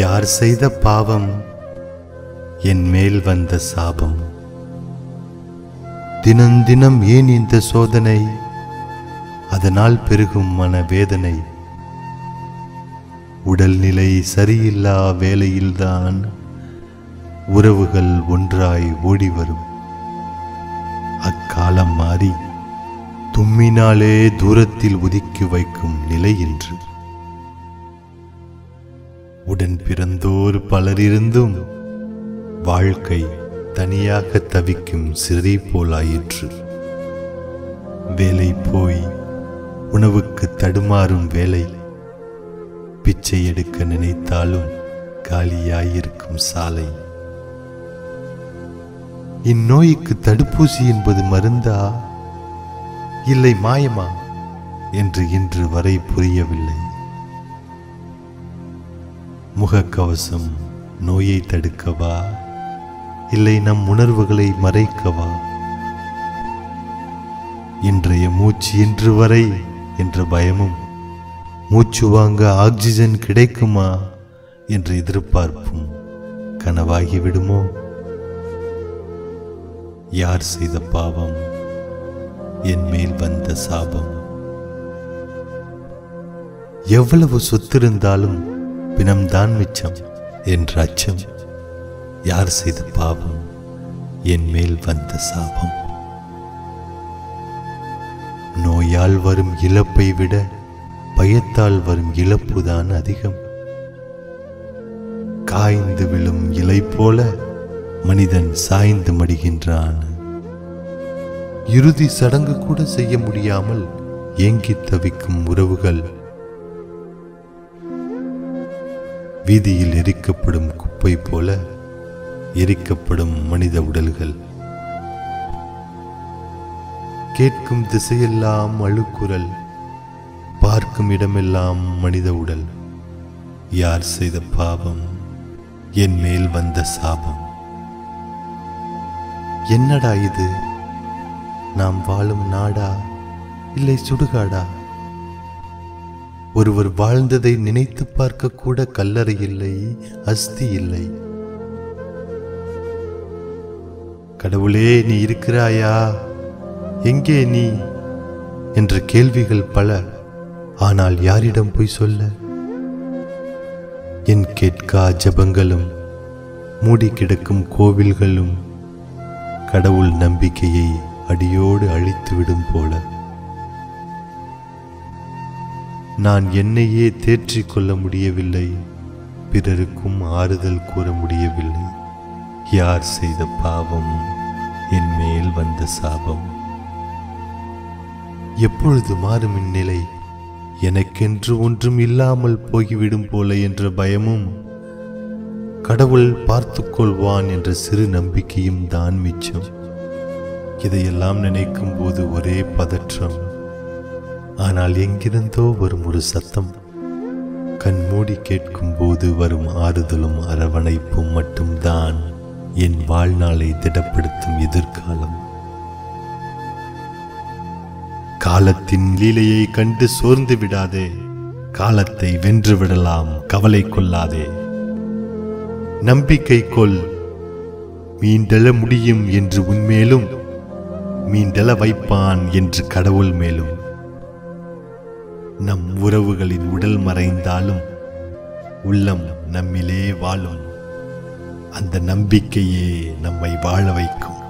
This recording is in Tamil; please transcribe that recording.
யார் செய்த பாவம் என் மேல் வந்த சாபம் தினம் தினம் ஏன் இந்த சோதனை அதனால் பெருகும் மனவேதனை உடல்நிலை சரியில்லா வேளையில்தான் உறவுகள் ஒன்றாய் ஓடி வரும் அக்காலம் மாறி தும்மினாலே தூரத்தில் ஒதுக்கி வைக்கும் நிலை இன்று உடன் பிறந்தோர் பலரிருந்தும் வாழ்க்கை தனியாக தவிக்கும் சிறை போலாயிற்று வேலை போய் உணவுக்கு தடுமாறும் வேலை பிச்சை எடுக்க நினைத்தாலும் காலியாயிருக்கும் சாலை இந்நோய்க்கு தடுப்பூசி என்பது மருந்தா இல்லை மாயமா என்று இன்று வரை புரியவில்லை முகக்கவசம் நோயை தடுக்கவா இல்லை நம் உணர்வுகளை மறைக்கவா இன்றைய மூச்சு இன்று வரை என்ற பயமும் மூச்சு வாங்க ஆக்சிஜன் கிடைக்குமா என்ற எதிர்பார்ப்பும் கனவாகி விடுமோ யார் செய்த பாவம் என் மேல் வந்த சாபம் எவ்வளவு சொத்திருந்தாலும் பிணம்தான் மிச்சம் என்ற அச்சம் யார் செய்த பாவம் என் மேல் வந்த சாபம் நோயால் வரும் இழப்பை விட பயத்தால் வரும் இழப்புதான் அதிகம் காய்ந்து விழும் இலை போல மனிதன் சாய்ந்து மடிகின்றான் இறுதி சடங்கு கூட செய்ய முடியாமல் ஏங்கி தவிக்கும் உறவுகள் வீதியில் எரிக்கப்படும் குப்பை போல எரிக்கப்படும் மனித உடல்கள் கேட்கும் திசையெல்லாம் அழுக்குரல் பார்க்கும் இடமெல்லாம் மனித உடல் யார் செய்த பாவம் என் மேல் வந்த சாபம் என்னடா இது நாம் வாழும் நாடா இல்லை சுடுகாடா ஒருவர் வாழ்ந்ததை நினைத்து பார்க்க கூட கல்லறை இல்லை அஸ்தி இல்லை கடவுளே நீ இருக்கிறாயா எங்கே நீ என்ற கேள்விகள் பல ஆனால் யாரிடம் போய் சொல்ல என் கேட்கா ஜபங்களும் மூடி கிடக்கும் கோவில்களும் கடவுள் நம்பிக்கையை அடியோடு அழித்துவிடும் போல நான் என்னையே தேற்றிக் கொள்ள முடியவில்லை பிறருக்கும் ஆறுதல் கூற முடியவில்லை யார் செய்த பாவம் என் மேல் வந்த சாபம் எப்பொழுது மாறும் இந்நிலை எனக்கென்று ஒன்றும் இல்லாமல் போய்விடும் போல என்ற பயமும் கடவுள் பார்த்துக் கொள்வான் என்ற சிறு நம்பிக்கையும் தான் மிச்சம் இதையெல்லாம் நினைக்கும் போது ஒரே பதற்றம் ஆனால் எங்கிருந்தோ வரும் ஒரு சத்தம் கண் மூடி கேட்கும் போது வரும் ஆறுதலும் அரவணைப்பும் மட்டும்தான் என் வாழ்நாளை திடப்படுத்தும் எதிர்காலம் காலத்தின் லீலையை கண்டு சோர்ந்து விடாதே காலத்தை வென்று விடலாம் கவலை கொள்ளாதே நம்பிக்கை கொள் மீண்டெழ முடியும் என்று உன்மேலும் மீண்டெழ வைப்பான் என்று கடவுள் மேலும் நம் உறவுகளின் உடல் மறைந்தாலும் உள்ளம் நம்மிலே வாழும் அந்த நம்பிக்கையே நம்மை வாழ வைக்கும்